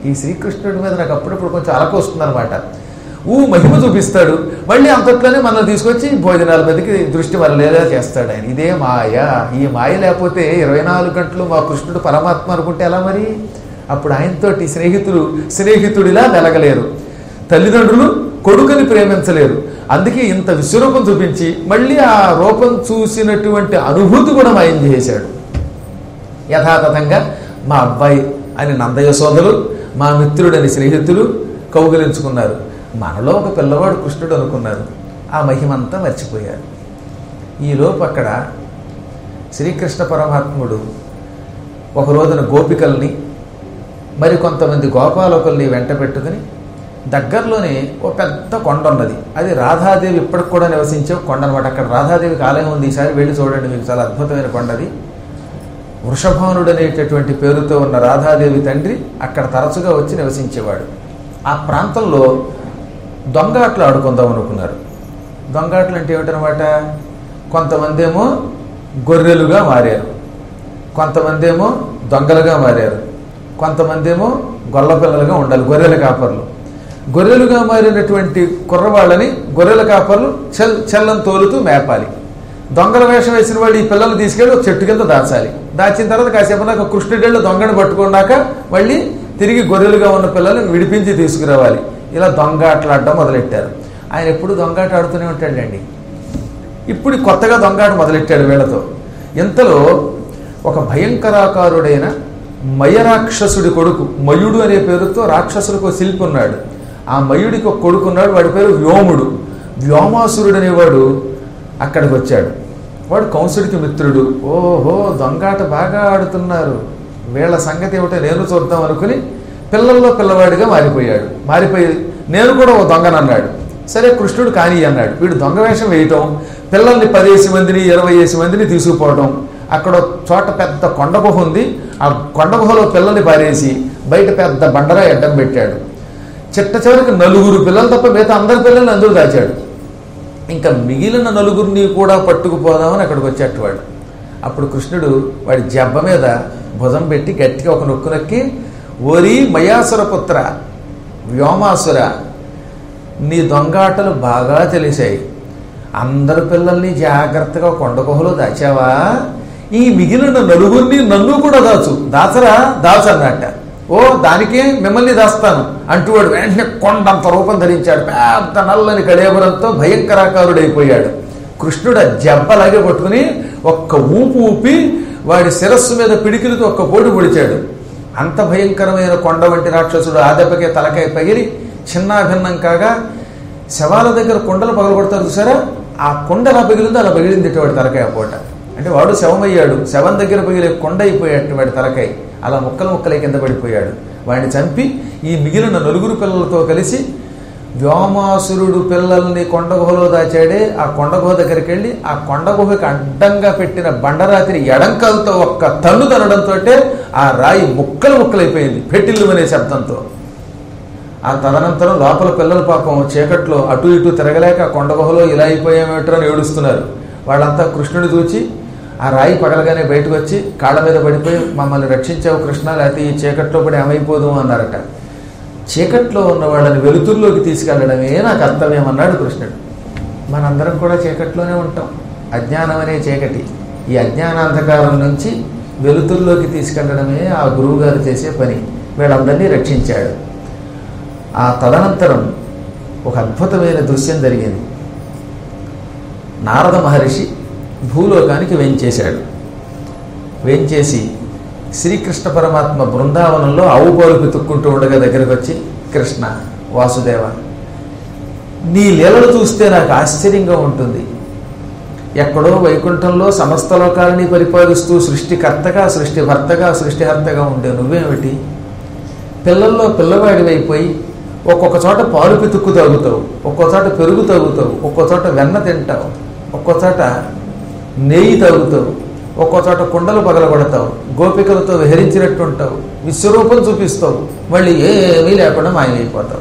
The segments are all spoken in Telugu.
ఈ శ్రీకృష్ణుడి మీద నాకు అప్పుడప్పుడు కొంచెం అలక వస్తుందన్నమాట ఊ మహిమ చూపిస్తాడు మళ్ళీ అంతట్లోనే మనల్ని తీసుకొచ్చి భోజనాల మీదకి దృష్టి మరలేలా చేస్తాడు ఆయన ఇదే మాయ ఈ మాయ లేకపోతే ఇరవై నాలుగు గంటలు మా కృష్ణుడు పరమాత్మ అనుకుంటే ఎలా మరి అప్పుడు ఆయనతోటి స్నేహితులు స్నేహితుడిలా వెలగలేరు తల్లిదండ్రులు కొడుకుని ప్రేమించలేరు అందుకే ఇంత విశ్వరూపం చూపించి మళ్ళీ ఆ రూపం చూసినటువంటి అనుభూతి కూడా మాయం చేశాడు యథాతథంగా మా అబ్బాయి అని నందయశోధలు మా మిత్రుడని స్నేహితులు కౌగిలించుకున్నారు మనలో ఒక పిల్లవాడు కృష్ణుడు అనుకున్నారు ఆ మహిమంతా మర్చిపోయారు ఈలోపు అక్కడ శ్రీకృష్ణ పరమాత్ముడు ఒక రోజున గోపికల్ని మరి కొంతమంది గోపాలకుల్ని వెంట పెట్టుకుని దగ్గరలోనే ఒక పెద్ద కొండ ఉన్నది అది రాధాదేవి ఇప్పటికి కూడా నివసించే ఒక కొండ అనమాట అక్కడ రాధాదేవికి ఆలయం ఉంది ఈసారి వెళ్ళి చూడండి మీకు చాలా అద్భుతమైన కొండ అది వృషభానుడు అనేటటువంటి పేరుతో ఉన్న రాధాదేవి తండ్రి అక్కడ తరచుగా వచ్చి నివసించేవాడు ఆ ప్రాంతంలో దొంగాట్లు ఆడుకుందాం అనుకున్నారు దొంగాట్లు అంటే ఏమిటనమాట కొంతమంది ఏమో గొర్రెలుగా మారారు కొంతమంది ఏమో దొంగలుగా మారారు కొంతమంది ఏమో గొల్లపిల్లలుగా ఉండాలి గొర్రెల కాపర్లు గొర్రెలుగా మారినటువంటి కుర్రవాళ్ళని గొర్రెల కాపర్లు చెల్ చెల్లం తోలుతూ మేపాలి దొంగల వేషం వేసిన వాళ్ళు ఈ పిల్లల్ని తీసుకెళ్ళి ఒక చెట్టు కింద దాచాలి దాచిన తర్వాత కాసేపు నాకు కృష్ణుడేళ్ళు దొంగని పట్టుకున్నాక మళ్ళీ తిరిగి గొర్రెలుగా ఉన్న పిల్లల్ని విడిపించి తీసుకురావాలి ఇలా దొంగ ఆటలాడడం మొదలెట్టారు ఆయన ఎప్పుడు దొంగాట ఆడుతూనే ఉంటాడండి ఇప్పుడు కొత్తగా దొంగాట మొదలెట్టాడు వీళ్ళతో ఇంతలో ఒక భయంకరాకారుడైన మయరాక్షసుడి కొడుకు మయుడు అనే పేరుతో రాక్షసులకు ఒక శిల్పి ఉన్నాడు ఆ మయుడికి ఒక కొడుకు ఉన్నాడు వాడి పేరు వ్యోముడు వ్యోమాసురుడు అనేవాడు అక్కడికి వచ్చాడు వాడు కంసుడికి మిత్రుడు ఓహో దొంగాట బాగా ఆడుతున్నారు వీళ్ళ సంగతి ఏమిటో నేను చూద్దాం అనుకుని పిల్లల్లో పిల్లవాడిగా మారిపోయాడు మారిపోయి నేను కూడా ఓ దొంగనన్నాడు సరే కృష్ణుడు కాని అన్నాడు వీడు దొంగ వేషం వేయటం పిల్లల్ని పదేసి మందిని ఇరవై వేసి మందిని తీసుకుపోవటం అక్కడ చోట పెద్ద కొండ గుహ ఉంది ఆ కొండ గుహలో పిల్లల్ని పారేసి బయట పెద్ద బండరా అడ్డం పెట్టాడు చిట్ట చివరికి నలుగురు పిల్లలు తప్ప మిగతా అందరి పిల్లల్ని అందరూ దాచాడు ఇంకా మిగిలిన నలుగురిని కూడా పట్టుకుపోదామని అక్కడికి వచ్చేట వాడు అప్పుడు కృష్ణుడు వాడి జబ్బ మీద భుజం పెట్టి గట్టిగా ఒక నొక్కు నొక్కి ఓరి మయాసుర పుత్ర వ్యోమాసుర నీ దొంగాటలు బాగా తెలిసాయి అందరి పిల్లల్ని జాగ్రత్తగా కొండ గుహలో దాచావా ఈ మిగిలిన నలుగురిని నన్ను కూడా దాచు దాచరా దాచు అన్నట్ట ఓ దానికే మిమ్మల్ని దాస్తాను అంటూ వాడు వెంటనే కొండంత రూపం ధరించాడు పెద్ద నల్లని కళేబరంతో భయంకరాకారుడైపోయాడు కృష్ణుడు ఆ జబ్బలాగే పట్టుకుని ఒక్క ఊపు ఊపి వాడి శిరస్సు మీద పిడికిలతో ఒక్క పోటు పొడిచాడు అంత భయంకరమైన కొండ వంటి రాక్షసుడు ఆ దెబ్బకే తలకాయ పగిలి చిన్నాభిన్నం కాగా శవాల దగ్గర కుండలు పగలగొడతారు చూసారా ఆ కుండ ఎలా పగిలిందో అలా పగిలింది వాడి తలకాయ పూట అంటే వాడు శవమయ్యాడు శవం దగ్గర పగిలే కొండ అయిపోయాడు వాడి తలకాయ అలా ముక్కలు ముక్కలై కింద పడిపోయాడు వాడిని చంపి ఈ మిగిలిన నలుగురు పిల్లలతో కలిసి వ్యోమాసురుడు పిల్లల్ని కొండ గుహలో దాచాడే ఆ కొండ గుహ దగ్గరికి వెళ్ళి ఆ కొండ గుహకి అడ్డంగా పెట్టిన బండరాతిని ఎడంకలతో ఒక్క తన్ను తనడంతో ఆ రాయి ముక్కలు ముక్కలైపోయింది పెట్టిల్లు అనే శబ్దంతో ఆ తదనంతరం లోపల పిల్లల పాపం చీకట్లో అటు ఇటు తిరగలేక ఆ కొండ గుహలో ఇలా అయిపోయామేటో అని ఏడుస్తున్నారు వాళ్ళంతా కృష్ణుని చూచి ఆ రాయి పగలగానే బయటకు వచ్చి కాళ్ళ మీద పడిపోయి మమ్మల్ని రక్షించావు కృష్ణ లేకపోతే ఈ చీకట్లో పడి ఏమైపోదు అన్నారట చీకట్లో ఉన్న వాళ్ళని వెలుతురులోకి తీసుకెళ్లడమే నా కర్తవ్యమన్నాడు కృష్ణుడు మనందరం కూడా చీకట్లోనే ఉంటాం అజ్ఞానం అనే చీకటి ఈ అజ్ఞానాంధకారం నుంచి వెలుతురులోకి తీసుకెళ్లడమే ఆ గురువు గారు చేసే పని వీళ్ళందరినీ రక్షించాడు ఆ తదనంతరం ఒక అద్భుతమైన దృశ్యం జరిగింది నారద మహర్షి భూలోకానికి వేంచేశాడు వేంచేసి శ్రీకృష్ణ పరమాత్మ బృందావనంలో ఆవు పాలు పితుక్కుంటూ ఉండగా దగ్గరకు వచ్చి కృష్ణ వాసుదేవ నీ లీలలు చూస్తే నాకు ఆశ్చర్యంగా ఉంటుంది ఎక్కడో వైకుంఠంలో సమస్త లోకాలని పరిపాలిస్తూ సృష్టికర్తగా సృష్టిభర్తగా సృష్టిహర్తగా ఉండే నువ్వేమిటి పిల్లల్లో పిల్లవాడివైపోయి ఒక్కొక్క చోట పాలు పితుక్కు తాగుతావు ఒక్కో చోట పెరుగు తాగుతావు ఒక్కో చోట వెన్న తింటావు ఒక్కో చోట నెయ్యి తాగుతావు ఒక్కో చోట కుండలు పగలగొడతావు గోపికలతో విహరించినట్టు ఉంటావు విశ్వరూపం చూపిస్తావు మళ్ళీ ఏమీ లేకుండా మాయమైపోతావు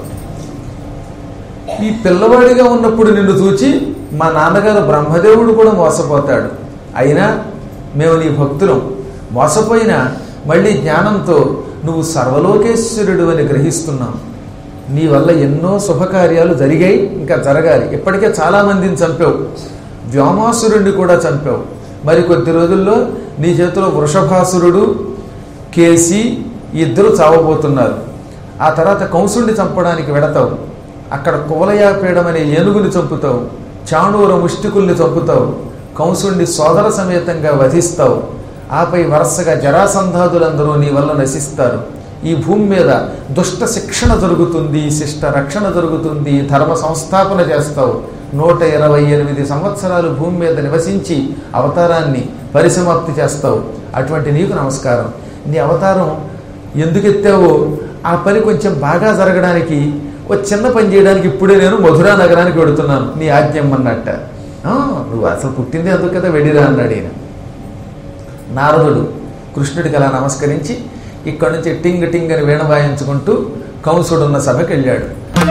ఈ పిల్లవాడిగా ఉన్నప్పుడు నిన్ను చూచి మా నాన్నగారు బ్రహ్మదేవుడు కూడా మోసపోతాడు అయినా మేము నీ భక్తులం మోసపోయినా మళ్ళీ జ్ఞానంతో నువ్వు సర్వలోకేశ్వరుడు అని గ్రహిస్తున్నాను నీ వల్ల ఎన్నో శుభకార్యాలు జరిగాయి ఇంకా జరగాలి ఇప్పటికే చాలామందిని చంపావు వ్యోమాసురుణ్ణి కూడా చంపావు మరి కొద్ది రోజుల్లో నీ చేతిలో వృషభాసురుడు కేసి ఈ ఇద్దరు చావబోతున్నారు ఆ తర్వాత కంసుడిని చంపడానికి వెడతావు అక్కడ కువలయాపీడం అనే ఏనుగుని చంపుతావు చాణూర ముష్టికుల్ని చంపుతావు కంసుడిని సోదర సమేతంగా వధిస్తావు ఆపై వరుసగా జరాసంధాదులందరూ నీ వల్ల నశిస్తారు ఈ భూమి మీద దుష్ట శిక్షణ జరుగుతుంది శిష్ట రక్షణ జరుగుతుంది ధర్మ సంస్థాపన చేస్తావు నూట ఇరవై ఎనిమిది సంవత్సరాలు భూమి మీద నివసించి అవతారాన్ని పరిసమాప్తి చేస్తావు అటువంటి నీకు నమస్కారం నీ అవతారం ఎందుకు ఎత్తావో ఆ పని కొంచెం బాగా జరగడానికి ఓ చిన్న పని చేయడానికి ఇప్పుడే నేను మధురా నగరానికి వెడుతున్నాను నీ ఆజ్ఞమ్మన్నట్ట "ఆ, నువ్వు అసలు పుట్టింది అందుకు కదా వెళ్ళిరా అన్నాడు ఈయన నారదుడు కృష్ణుడికి అలా నమస్కరించి ఇక్కడి నుంచి టింగ్ టింగ్ అని వీణ వాయించుకుంటూ కంసుడున్న సభకి వెళ్ళాడు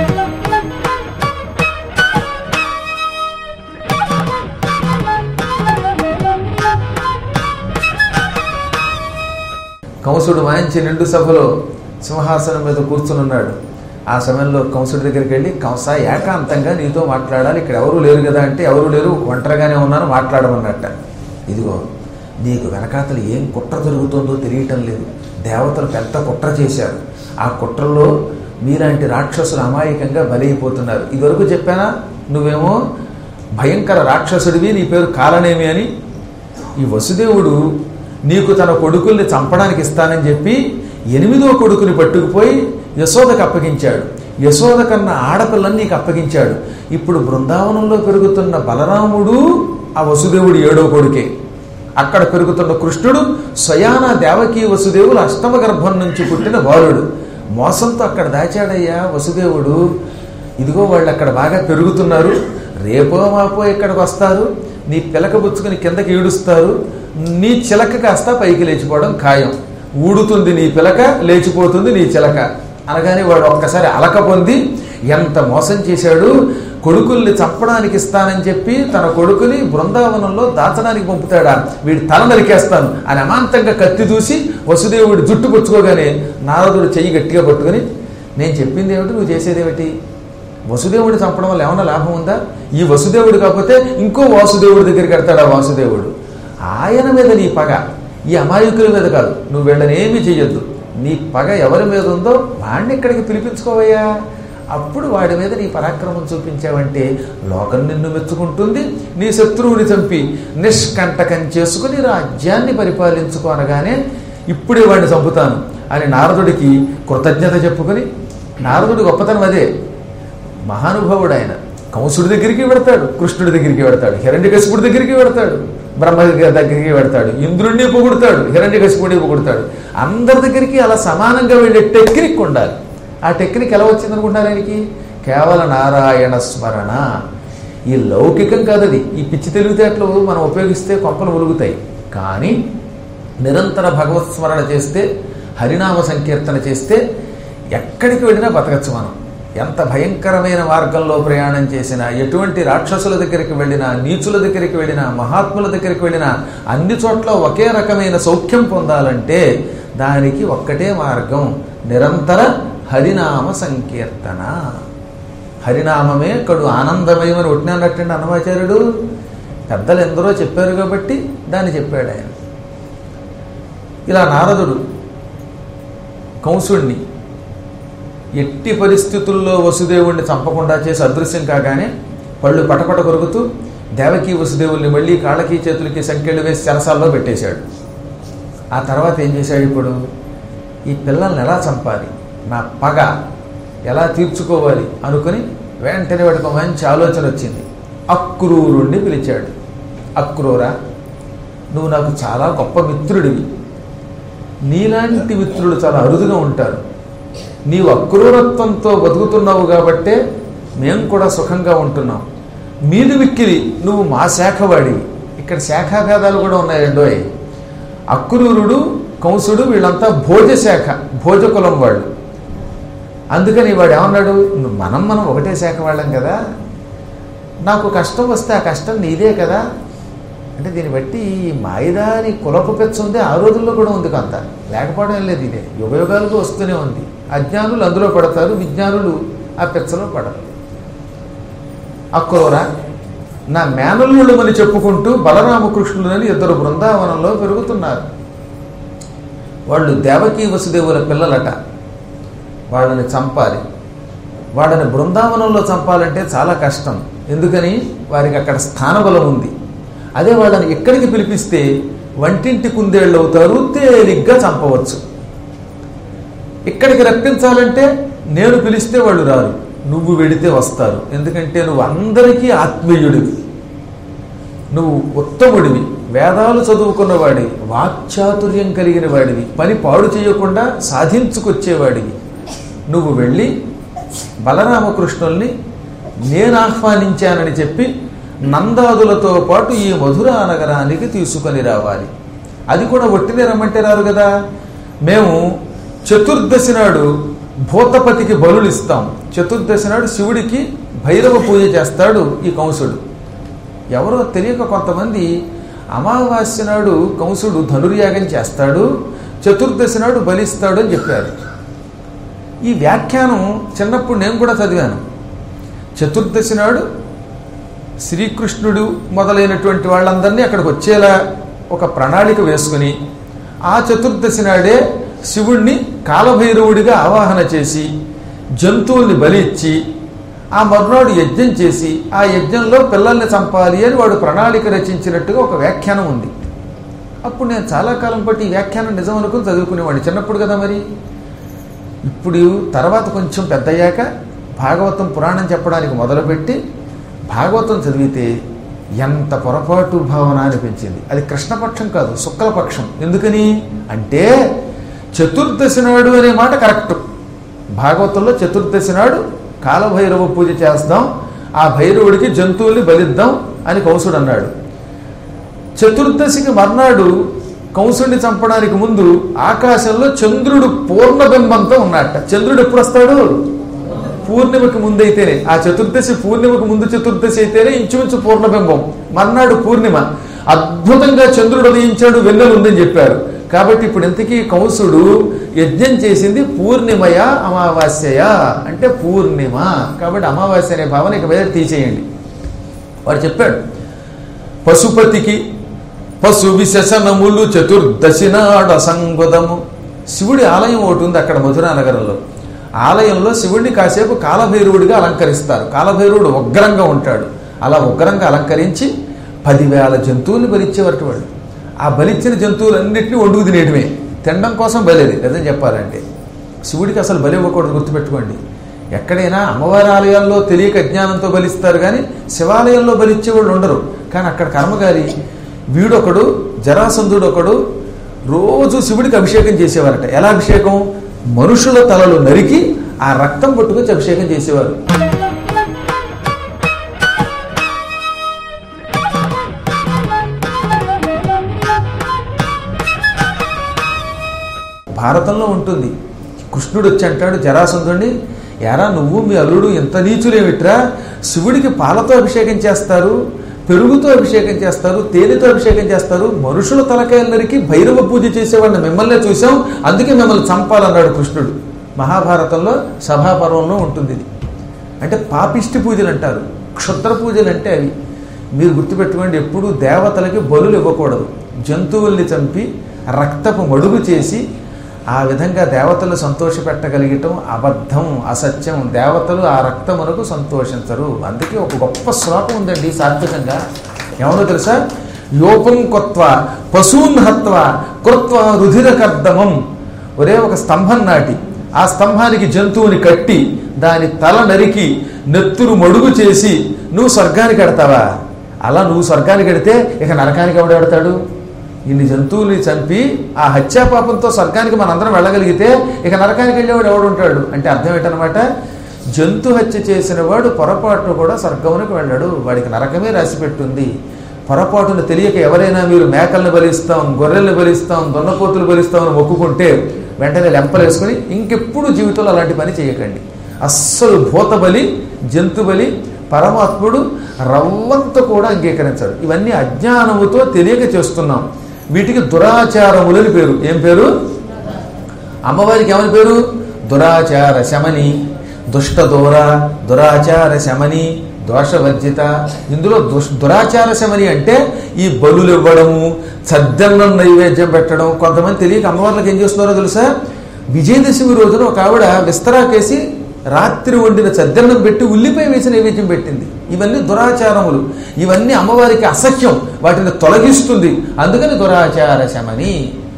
కంసుడు వాయించి నిండు సభలో సింహాసనం మీద కూర్చునున్నాడు ఆ సమయంలో కంసుడి దగ్గరికి వెళ్ళి కంస ఏకాంతంగా నీతో మాట్లాడాలి ఇక్కడ ఎవరు లేరు కదా అంటే ఎవరు లేరు ఒంటరిగానే ఉన్నాను మాట్లాడమన్నట్ట ఇదిగో నీకు వెనకాతలు ఏం కుట్ర జరుగుతుందో తెలియటం లేదు దేవతలు పెద్ద కుట్ర చేశారు ఆ కుట్రలో మీలాంటి రాక్షసులు అమాయకంగా బలైపోతున్నారు ఇదివరకు చెప్పానా నువ్వేమో భయంకర రాక్షసుడివి నీ పేరు కాలనేమి అని ఈ వసుదేవుడు నీకు తన కొడుకుల్ని చంపడానికి ఇస్తానని చెప్పి ఎనిమిదో కొడుకుని పట్టుకుపోయి యశోదకు అప్పగించాడు యశోద కన్నా ఆడపిల్లని నీకు అప్పగించాడు ఇప్పుడు బృందావనంలో పెరుగుతున్న బలరాముడు ఆ వసుదేవుడు ఏడో కొడుకే అక్కడ పెరుగుతున్న కృష్ణుడు స్వయాన దేవకీ వసుదేవులు అష్టమ గర్భం నుంచి పుట్టిన బాలుడు మోసంతో అక్కడ దాచాడయ్యా వసుదేవుడు ఇదిగో వాళ్ళు అక్కడ బాగా పెరుగుతున్నారు రేపో మాపో ఇక్కడికి వస్తారు నీ పిలక బుచ్చుకుని కిందకి ఈడుస్తారు నీ చిలక కాస్త పైకి లేచిపోవడం ఖాయం ఊడుతుంది నీ పిలక లేచిపోతుంది నీ చిలక అనగానే వాడు ఒక్కసారి అలక పొంది ఎంత మోసం చేశాడు కొడుకుల్ని చంపడానికి ఇస్తానని చెప్పి తన కొడుకుని బృందావనంలో దాచడానికి పంపుతాడా వీడి తల నరికేస్తాను అని అమాంతంగా కత్తి దూసి వసుదేవుడి జుట్టు పుచ్చుకోగానే నారదుడు చెయ్యి గట్టిగా పట్టుకుని నేను చెప్పింది ఏమిటి నువ్వు చేసేది ఏమిటి వసుదేవుడిని చంపడం వల్ల ఏమన్నా లాభం ఉందా ఈ వసుదేవుడు కాకపోతే ఇంకో వాసుదేవుడి దగ్గరికి వెళ్తాడా వాసుదేవుడు ఆయన మీద నీ పగ ఈ అమాయకుల మీద కాదు నువ్వు వీళ్ళని ఏమీ చెయ్యొద్దు నీ పగ ఎవరి మీద ఉందో వాడిని ఇక్కడికి పిలిపించుకోవయ్యా అప్పుడు వాడి మీద నీ పరాక్రమం చూపించావంటే లోకం నిన్ను మెచ్చుకుంటుంది నీ శత్రువుని చంపి నిష్కంటకం చేసుకుని రాజ్యాన్ని పరిపాలించుకో అనగానే ఇప్పుడే వాడిని చంపుతాను అని నారదుడికి కృతజ్ఞత చెప్పుకొని నారదుడి గొప్పతనం అదే మహానుభావుడు ఆయన కంసుడి దగ్గరికి వెడతాడు కృష్ణుడి దగ్గరికి వెడతాడు హిరణ్యకశిపుడి దగ్గరికి వెడతాడు బ్రహ్మ దగ్గరికి వెడతాడు ఇంద్రుణ్ణి పొగుడతాడు హిరణ్యకశిపుడిని పొగుడతాడు అందరి దగ్గరికి అలా సమానంగా వెళ్ళే టెక్నిక్ ఉండాలి ఆ టెక్నిక్ ఎలా వచ్చింది అనుకుంటున్నారు ఆయనకి కేవల నారాయణ స్మరణ ఈ లౌకికం కాదది ఈ పిచ్చి తెలివితేటలు మనం ఉపయోగిస్తే కొంపలు ములుగుతాయి కానీ నిరంతర భగవత్ స్మరణ చేస్తే హరినామ సంకీర్తన చేస్తే ఎక్కడికి వెళ్ళినా బతకచ్చు మనం ఎంత భయంకరమైన మార్గంలో ప్రయాణం చేసినా ఎటువంటి రాక్షసుల దగ్గరికి వెళ్ళినా నీచుల దగ్గరికి వెళ్ళినా మహాత్ముల దగ్గరికి వెళ్ళినా అన్ని చోట్ల ఒకే రకమైన సౌఖ్యం పొందాలంటే దానికి ఒక్కటే మార్గం నిరంతర హరినామ సంకీర్తన హరినామమే కడు ఆనందమయమని ఒట్టినట్టండి అన్నమాచార్యుడు పెద్దలు ఎందరో చెప్పారు కాబట్టి దాన్ని చెప్పాడు ఆయన ఇలా నారదుడు కంసుణ్ణి ఎట్టి పరిస్థితుల్లో వసుదేవుణ్ణి చంపకుండా చేసి అదృశ్యం కాగానే పళ్ళు పటపట కొరుకుతూ దేవకీ వసుదేవుల్ని మళ్ళీ కాళ్ళకి చేతులకి సంఖ్యలు వేసి చెరసాల్లో పెట్టేశాడు ఆ తర్వాత ఏం చేశాడు ఇప్పుడు ఈ పిల్లల్ని ఎలా చంపాలి నా పగ ఎలా తీర్చుకోవాలి అనుకుని వెంటనే వాడికి ఒక మంచి ఆలోచన వచ్చింది అక్రూరుణ్ణి పిలిచాడు అక్రూరా నువ్వు నాకు చాలా గొప్ప మిత్రుడివి నీలాంటి మిత్రులు చాలా అరుదుగా ఉంటారు నీవు అక్రూరత్వంతో బతుకుతున్నావు కాబట్టే మేము కూడా సుఖంగా ఉంటున్నాం మీది మిక్కిలి నువ్వు మా శాఖవాడివి ఇక్కడ శాఖాభేదాలు కూడా ఉన్నాయి రెండోయ్ అక్రూరుడు కంసుడు వీళ్ళంతా భోజ శాఖ భోజకులం వాళ్ళు అందుకని వాడు ఏమన్నాడు "నువ్వు మనం మనం ఒకటే శాఖ వాళ్ళం కదా నాకు కష్టం వస్తే ఆ కష్టం నీదే కదా అంటే దీన్ని బట్టి ఈ మాయిదాని కులపు పెచ్చ ఉంది ఆ రోజుల్లో కూడా ఉంది కొంత లేకపోవడం ఏం లేదు ఇదే యుగయుగాలుగా వస్తూనే ఉంది అజ్ఞానులు అందులో పడతారు విజ్ఞానులు ఆ పెచ్చలో పడరు అక్రూర నా మేనల్లుడమని చెప్పుకుంటూ బలరామకృష్ణులని ఇద్దరు బృందావనంలో పెరుగుతున్నారు వాళ్ళు దేవకీ వసుదేవుల పిల్లలట వాళ్ళని చంపాలి వాళ్ళని బృందావనంలో చంపాలంటే చాలా కష్టం ఎందుకని వారికి అక్కడ స్థానబలం ఉంది అదే వాళ్ళని ఇక్కడికి పిలిపిస్తే వంటింటి కుందేళ్ళు అవుతారు తేలిగ్గా చంపవచ్చు ఇక్కడికి రప్పించాలంటే నేను పిలిస్తే వాళ్ళు రారు నువ్వు వెడితే వస్తారు ఎందుకంటే నువ్వు అందరికీ ఆత్మీయుడివి నువ్వు ఉత్తముడివి వేదాలు చదువుకున్నవాడివి వాక్చాతుర్యం కలిగిన వాడివి పని పాడు చేయకుండా సాధించుకొచ్చేవాడివి నువ్వు వెళ్ళి బలరామకృష్ణుల్ని నేను ఆహ్వానించానని చెప్పి నందాదులతో పాటు ఈ మధురా నగరానికి తీసుకొని రావాలి అది కూడా ఒట్టినే రమ్మంటే రారు కదా మేము చతుర్దశి నాడు భూతపతికి బలులు ఇస్తాం చతుర్దశి నాడు శివుడికి భైరవ పూజ చేస్తాడు ఈ కంసుడు ఎవరో తెలియక కొంతమంది అమావాస్య నాడు కంసుడు ధనుర్యాగం చేస్తాడు చతుర్దశి నాడు బలిస్తాడు అని చెప్పారు ఈ వ్యాఖ్యానం చిన్నప్పుడు నేను కూడా చదివాను చతుర్దశి నాడు శ్రీకృష్ణుడు మొదలైనటువంటి వాళ్ళందరినీ అక్కడికి వచ్చేలా ఒక ప్రణాళిక వేసుకుని ఆ చతుర్దశి నాడే శివుణ్ణి కాలభైరవుడిగా ఆవాహన చేసి జంతువుల్ని బలి ఇచ్చి ఆ మర్నాడు యజ్ఞం చేసి ఆ యజ్ఞంలో పిల్లల్ని చంపాలి అని వాడు ప్రణాళిక రచించినట్టుగా ఒక వ్యాఖ్యానం ఉంది అప్పుడు నేను చాలా కాలం బట్టి ఈ వ్యాఖ్యానం నిజం అనుకుని చదువుకునేవాడిని చిన్నప్పుడు కదా మరి ఇప్పుడు తర్వాత కొంచెం పెద్దయ్యాక భాగవతం పురాణం చెప్పడానికి మొదలుపెట్టి భాగవతం చదివితే ఎంత పొరపాటు భావన అనిపించింది అది కృష్ణపక్షం కాదు శుక్లపక్షం ఎందుకని అంటే చతుర్దశి నాడు అనే మాట కరెక్ట్ భాగవతంలో చతుర్దశి నాడు కాలభైరవ పూజ చేస్తాం ఆ భైరవుడికి జంతువుల్ని బలిద్దాం అని కంసుడు అన్నాడు చతుర్దశికి మర్నాడు కంసుడిని చంపడానికి ముందు ఆకాశంలో చంద్రుడు పూర్ణబింబంతో ఉన్నట్ట చంద్రుడు ఎప్పుడు వస్తాడు పూర్ణిమకి ముందైతేనే ఆ చతుర్దశి పూర్ణిమకి ముందు చతుర్దశి అయితేనే ఇంచుమించు పూర్ణబింబం మర్నాడు పూర్ణిమ అద్భుతంగా చంద్రుడు ఉదయించాడు వెన్నెలు ఉందని చెప్పారు కాబట్టి ఇప్పుడు ఇంతకీ కంసుడు యజ్ఞం చేసింది పూర్ణిమయ అమావాస్యయ అంటే పూర్ణిమ కాబట్టి అమావాస్య అనే భావన ఇక మీద తీసేయండి వాడు చెప్పాడు పశుపతికి పశు విశేషణములు చతుర్దశి నాడు అసంగుదము శివుడి ఆలయం ఒకటి ఉంది అక్కడ మధురా నగరంలో ఆలయంలో శివుడిని కాసేపు కాలభైరవుడిగా అలంకరిస్తారు కాలభైరవుడు ఉగ్రంగా ఉంటాడు అలా ఉగ్రంగా అలంకరించి పదివేల జంతువుల్ని బలిచ్చేవారు వాళ్ళు ఆ బలిచ్చిన జంతువులన్నింటినీ వండుకు తినేయడమే తినడం కోసం బలేది లేదని చెప్పాలంటే శివుడికి అసలు బలి ఇవ్వకూడదు గుర్తుపెట్టుకోండి ఎక్కడైనా అమ్మవారి ఆలయాల్లో తెలియక అజ్ఞానంతో బలిస్తారు కానీ శివాలయంలో బలిచ్చే వాళ్ళు ఉండరు కానీ అక్కడ కర్మగారి వీడొకడు జరాసంధుడు ఒకడు రోజు శివుడికి అభిషేకం చేసేవారట ఎలా అభిషేకం మనుషుల తలలు నరికి ఆ రక్తం పట్టుకొచ్చి అభిషేకం చేసేవారు భారతంలో ఉంటుంది కృష్ణుడు వచ్చి అంటాడు జరాసంధుడిని ఎరా నువ్వు మీ అల్లుడు ఇంత నీచులేమిట్రా శివుడికి పాలతో అభిషేకం చేస్తారు పెరుగుతో అభిషేకం చేస్తారు తేనెతో అభిషేకం చేస్తారు మనుషుల తలకాయలు నరికి భైరవ పూజ చేసేవాడిని మిమ్మల్నే చూసాం అందుకే మిమ్మల్ని చంపాలన్నాడు కృష్ణుడు మహాభారతంలో సభాపర్వంలో ఉంటుంది ఇది అంటే పాపిష్టి పూజలు అంటారు క్షుద్ర పూజలు అంటే అవి మీరు గుర్తుపెట్టుకోండి ఎప్పుడు దేవతలకి బలులు ఇవ్వకూడదు జంతువుల్ని చంపి రక్తపు మడుగు చేసి ఆ విధంగా దేవతలు సంతోషపెట్టగలిగటం అబద్ధం అసత్యం దేవతలు ఆ రక్తమునకు సంతోషించరు అందుకే ఒక గొప్ప శ్లోకం ఉందండి సాత్వికంగా ఏమన్నా తెలుసా యోపం కొత్వ పశూన్ హత్వ కృత్వ రుధిరకర్దమం ఒరే ఒక స్తంభం నాటి ఆ స్తంభానికి జంతువుని కట్టి దాని తల నరికి నెత్తురు మడుగు చేసి నువ్వు స్వర్గానికి ఎడతావా అలా నువ్వు స్వర్గానికి ఎడితే ఇక నరకానికి ఎవడు ఎడతాడు ఇన్ని జంతువుల్ని చంపి ఆ హత్యా పాపంతో స్వర్గానికి మనందరం వెళ్ళగలిగితే ఇక నరకానికి వెళ్ళేవాడు ఎవడు ఉంటాడు అంటే అర్థం ఏంటనమాట జంతు హత్య చేసిన వాడు పొరపాటు కూడా స్వర్గమునికి వెళ్ళాడు వాడికి నరకమే రాసి పెట్టుంది పొరపాటును తెలియక ఎవరైనా మీరు మేకల్ని బలిస్తాం గొర్రెల్ని బలిస్తాం దొన్నపోతులు బలిస్తాం అని మొక్కుకుంటే వెంటనే లెంపలేసుకుని ఇంకెప్పుడు జీవితంలో అలాంటి పని చేయకండి అస్సలు భూత బలి జంతు బలి పరమాత్ముడు రవ్వంత కూడా అంగీకరించాడు ఇవన్నీ అజ్ఞానముతో తెలియక చేస్తున్నాం వీటికి దురాచారములని పేరు ఏం పేరు అమ్మవారికి ఏమని పేరు దురాచార శమని దుష్ట దూర దురాచార శమని దోషవర్జిత ఇందులో దుష్ దురాచార శమని అంటే ఈ బలులు ఇవ్వడము సద్దన్నం నైవేద్యం పెట్టడం కొంతమంది తెలియక అమ్మవార్లకు ఏం చేస్తున్నారో తెలుసా విజయదశమి రోజున ఒక ఆవిడ విస్తరాకేసి రాత్రి వండిన చద్దన్నం పెట్టి ఉల్లిపాయ వేసి నైవేద్యం పెట్టింది ఇవన్నీ దురాచారములు ఇవన్నీ అమ్మవారికి అసహ్యం వాటిని తొలగిస్తుంది అందుకని దురాచార శమని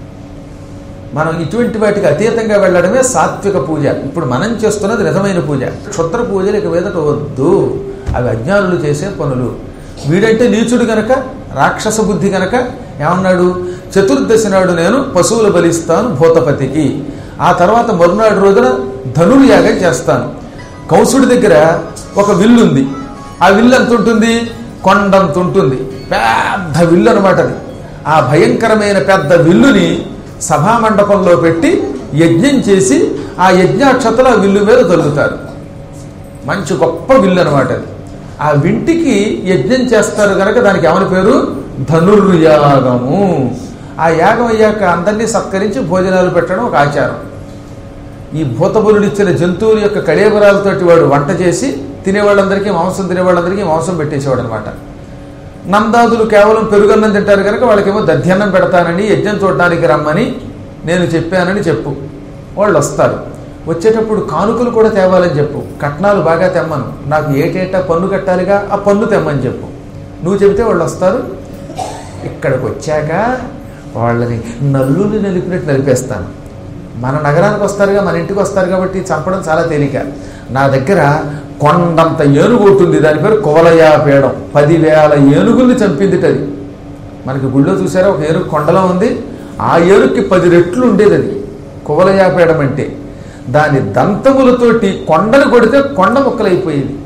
మనం ఇటువంటి వాటికి అతీతంగా వెళ్ళడమే సాత్విక పూజ ఇప్పుడు మనం చేస్తున్నది నిజమైన పూజ క్షుద్ర పూజలు ఇక మీదట వద్దు అవి అజ్ఞానులు చేసే పనులు వీడంటే నీచుడు గనక రాక్షస బుద్ధి గనక ఏమన్నాడు చతుర్దశి నాడు నేను పశువులు బలిస్తాను భూతపతికి ఆ తర్వాత మరునాడు రోజున ధనుర్యాగం చేస్తాను కంసుడి దగ్గర ఒక విల్లు ఉంది ఆ విల్లు ఎంత ఉంటుంది కొండంత ఉంటుంది పెద్ద విల్లు అనమాట అది ఆ భయంకరమైన పెద్ద విల్లుని సభామండపంలో పెట్టి యజ్ఞం చేసి ఆ యజ్ఞాక్షతలు ఆ విల్లు మీద తొలుగుతారు మంచి గొప్ప విల్లు అనమాట అది ఆ వింటికి యజ్ఞం చేస్తారు కనుక దానికి ఏమని పేరు ధనుర్యాగము ఆ యాగం అయ్యాక అందరినీ సత్కరించి భోజనాలు పెట్టడం ఒక ఆచారం ఈ భూతబలుడు ఇచ్చిన జంతువుల యొక్క కళేబరాలతోటి వాడు వంట చేసి తినేవాళ్ళందరికీ మాంసం తినేవాళ్ళందరికీ మాంసం పెట్టేసేవాడు అనమాట నందాదులు కేవలం పెరుగన్నం తింటారు కనుక వాళ్ళకేమో దధ్యన్నం పెడతానని యజ్ఞం చూడడానికి రమ్మని నేను చెప్పానని చెప్పు వాళ్ళు వస్తారు వచ్చేటప్పుడు కానుకలు కూడా తేవాలని చెప్పు కట్నాలు బాగా తెమ్మను నాకు ఏటేటా పన్ను కట్టాలిగా ఆ పన్ను తెమ్మని చెప్పు నువ్వు చెబితే వాళ్ళు వస్తారు ఇక్కడికి వచ్చాక వాళ్ళని నల్లుని నలిపినట్టు నలిపేస్తాను మన నగరానికి వస్తారుగా మన ఇంటికి వస్తారు కాబట్టి చంపడం చాలా తేలిక నా దగ్గర కొండంత ఏనుగు ఉంటుంది దాని పేరు కోలయాపేడం పదివేల ఏనుగుల్ని చంపింది అది మనకి గుళ్ళో చూసారా ఒక ఏనుగు కొండలో ఉంది ఆ ఏనుగుకి పది రెట్లు ఉండేది అది కువలయాపేడం అంటే దాని దంతములతోటి కొండను కొడితే కొండ ముక్కలైపోయేది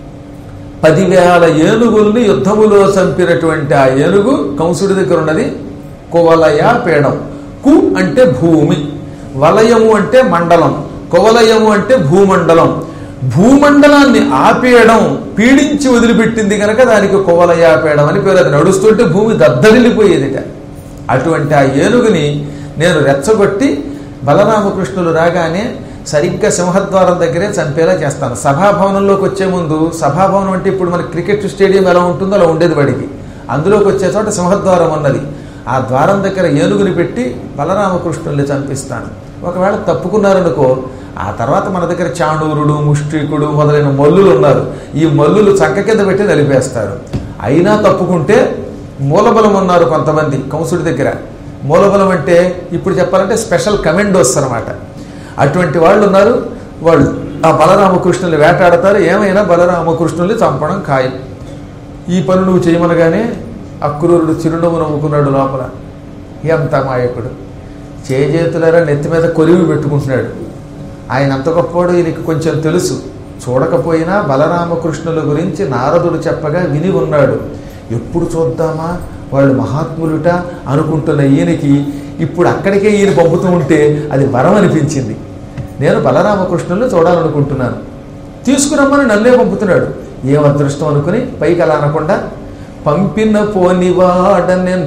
పదివేల ఏనుగుల్ని యుద్ధములో చంపినటువంటి ఆ ఏనుగు కంసుడి దగ్గర ఉన్నది కువలయాపేడం కు అంటే భూమి వలయము అంటే మండలం కువలయము అంటే భూమండలం భూమండలాన్ని ఆపేయడం పీడించి వదిలిపెట్టింది కనుక దానికి కువలయాపేయడం అని పేరు అది నడుస్తుంటే భూమి దద్దరిల్లిపోయేదిట అటువంటి ఆ ఏనుగుని నేను రెచ్చగొట్టి బలరామకృష్ణులు రాగానే సరిగ్గా సింహద్వారం దగ్గరే చంపేలా చేస్తాను సభాభవనంలోకి వచ్చే ముందు సభాభవనం అంటే ఇప్పుడు మన క్రికెట్ స్టేడియం ఎలా ఉంటుందో అలా ఉండేది వాడికి అందులోకి వచ్చే చోట సింహద్వారం ఉన్నది ఆ ద్వారం దగ్గర ఏనుగుని పెట్టి బలరామకృష్ణుల్ని చంపిస్తాను ఒకవేళ తప్పుకున్నారనుకో ఆ తర్వాత మన దగ్గర చాణూరుడు ముష్టికుడు మొదలైన మల్లులు ఉన్నారు ఈ మల్లులు చక్క కింద పెట్టి నలిపేస్తారు అయినా తప్పుకుంటే మూలబలం ఉన్నారు కొంతమంది కంసుడి దగ్గర మూలబలం అంటే ఇప్పుడు చెప్పాలంటే స్పెషల్ కమెండోస్ అనమాట అటువంటి వాళ్ళు ఉన్నారు వాళ్ళు ఆ బలరామకృష్ణుల్ని వేటాడతారు ఏమైనా బలరామకృష్ణుల్ని చంపడం ఖాయం ఈ పని నువ్వు చేయమనగానే అక్రూరుడు చిరునవ్వు నవ్వుకున్నాడు లోపల ఎంత మాయకుడు చేజేతులరా నెత్తి మీద కొలివి పెట్టుకుంటున్నాడు ఆయన అంత గొప్పవాడు ఈయనకి కొంచెం తెలుసు చూడకపోయినా బలరామకృష్ణుల గురించి నారదుడు చెప్పగా విని ఉన్నాడు ఎప్పుడు చూద్దామా వాళ్ళు మహాత్ములుట అనుకుంటున్న ఈయనకి ఇప్పుడు అక్కడికే ఈయన పంపుతూ ఉంటే అది వరం అనిపించింది నేను బలరామకృష్ణుల్ని చూడాలనుకుంటున్నాను తీసుకురమ్మని నన్నే పంపుతున్నాడు ఏం అదృష్టం అనుకుని పైకి అలా అనకుండా పంపిన పోనివాడ నేను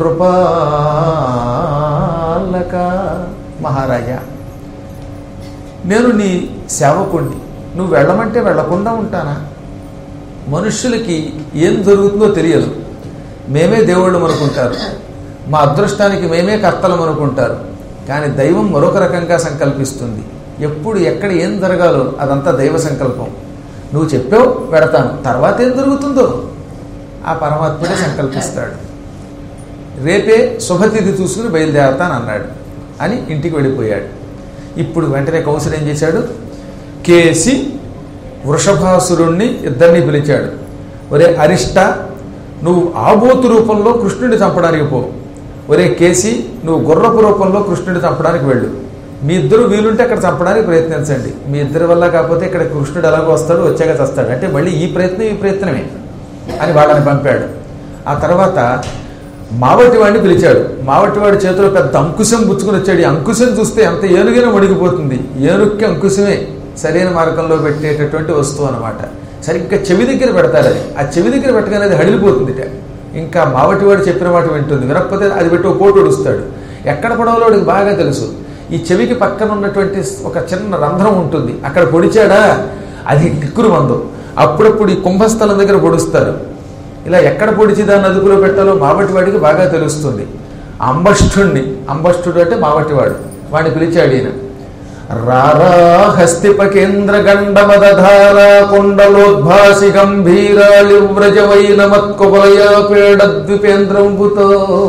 రూపాలక మహారాజా నేను నీ సేవకుణ్ణి నువ్వు వెళ్ళమంటే వెళ్లకుండా ఉంటానా మనుష్యులకి ఏం జరుగుతుందో తెలియదు మేమే దేవుళ్ళం అనుకుంటారు మా అదృష్టానికి మేమే కర్తలం అనుకుంటారు కానీ దైవం మరొక రకంగా సంకల్పిస్తుంది ఎప్పుడు ఎక్కడ ఏం జరగాలో అదంతా దైవ సంకల్పం నువ్వు చెప్పావు పెడతాను తర్వాత ఏం జరుగుతుందో ఆ పరమాత్ముడే సంకల్పిస్తాడు రేపే శుభతిథి చూసుకుని బయలుదేరతాను అన్నాడు అని ఇంటికి వెళ్ళిపోయాడు ఇప్పుడు వెంటనే కౌశల్ ఏం చేశాడు కేసి వృషభాసురుణ్ణి ఇద్దరిని పిలిచాడు ఒరే అరిష్ట నువ్వు ఆబోతు రూపంలో కృష్ణుడిని చంపడానికి పో ఒరే కేసి నువ్వు గుర్రపు రూపంలో కృష్ణుడిని చంపడానికి వెళ్ళు మీ ఇద్దరు వీలుంటే అక్కడ చంపడానికి ప్రయత్నించండి మీ ఇద్దరి వల్ల కాకపోతే ఇక్కడ కృష్ణుడు ఎలాగో వస్తాడు వచ్చాక చస్తాడు అంటే మళ్ళీ ఈ ప్రయత్నం ఈ ప్రయత్నమే అని వాళ్ళని పంపాడు ఆ తర్వాత మావటి వాడిని పిలిచాడు మావటి వాడి చేతిలో పెద్ద అంకుశం పుచ్చుకుని వచ్చాడు ఈ అంకుశం చూస్తే ఎంత ఏనుగైనా మణిగిపోతుంది ఏనుక్కి అంకుశమే సరైన మార్గంలో పెట్టేటటువంటి వస్తువు అనమాట సరిగ్గా చెవి దగ్గర పెడతారు అది ఆ చెవి దగ్గర పెట్టగానే అది హడిలిపోతుందిట ఇంకా మావటివాడు చెప్పిన మాట వింటుంది వినకపోతే అది పెట్టి ఒక కోటు ఒడుస్తాడు ఎక్కడ పడవలో వాడికి బాగా తెలుసు ఈ చెవికి పక్కన ఉన్నటువంటి ఒక చిన్న రంధ్రం ఉంటుంది అక్కడ పొడిచాడా అది కిక్కురు మందు అప్పుడప్పుడు ఈ కుంభస్థలం దగ్గర పొడుస్తారు ఇలా ఎక్కడ పొడిచి దాన్ని అదుపులో పెట్టాలో మావటి వాడికి బాగా తెలుస్తుంది అంబష్ఠుణ్ణి అంబష్ఠుడు అంటే మావటివాడు వాడిని పిలిచాడు ఈయన రారా హస్తిపకేంద్ర గండమదధార కొండలోద్భాసి గంభీరాళి వ్రజవైన మత్కుబలయ పేడ ద్విపేంద్రంబుతో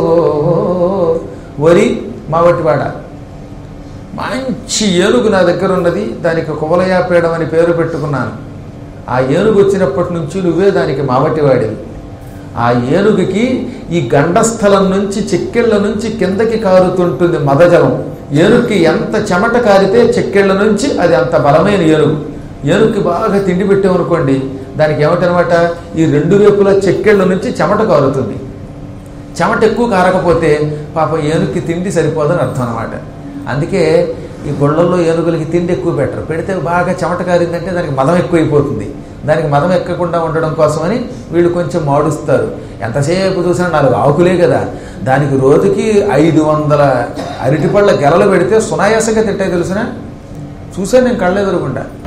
వరి మావటివాడ మంచి ఏనుగు నా దగ్గర ఉన్నది దానికి కువలయాపేడం అని పేరు పెట్టుకున్నాను ఆ ఏనుగు వచ్చినప్పటి నుంచి నువ్వే దానికి మావటివాడివి ఆ ఏనుగుకి ఈ గండస్థలం నుంచి చెక్కెళ్ళ నుంచి కిందకి కారుతుంటుంది మదజలం ఏనుగుకి ఎంత చెమట కారితే చెక్కెళ్ళ నుంచి అది అంత బలమైన ఏనుగు ఏనుగుకి బాగా తిండి పెట్టామనుకోండి దానికి ఏమిటనమాట ఈ రెండు వైపుల చెక్కెళ్ళ నుంచి చెమట కారుతుంది చెమట ఎక్కువ కారకపోతే పాపం ఏనుగుకి తిండి సరిపోదని అర్థం అనమాట అందుకే ఈ గొళ్ళల్లో ఏనుగులకి తిండి ఎక్కువ పెట్టరు పెడితే బాగా చెమట కారిందంటే దానికి మదం ఎక్కువైపోతుంది దానికి మదం ఎక్కకుండా ఉండడం కోసమని వీళ్ళు కొంచెం మాడుస్తారు ఎంతసేపు చూసినా నాలుగు ఆకులే కదా దానికి రోజుకి ఐదు వందల అరటిపళ్ళ గెలలు పెడితే సునాయాసంగా తింటాయి తెలిసిన చూసాను నేను కళ్ళెదురుకుండా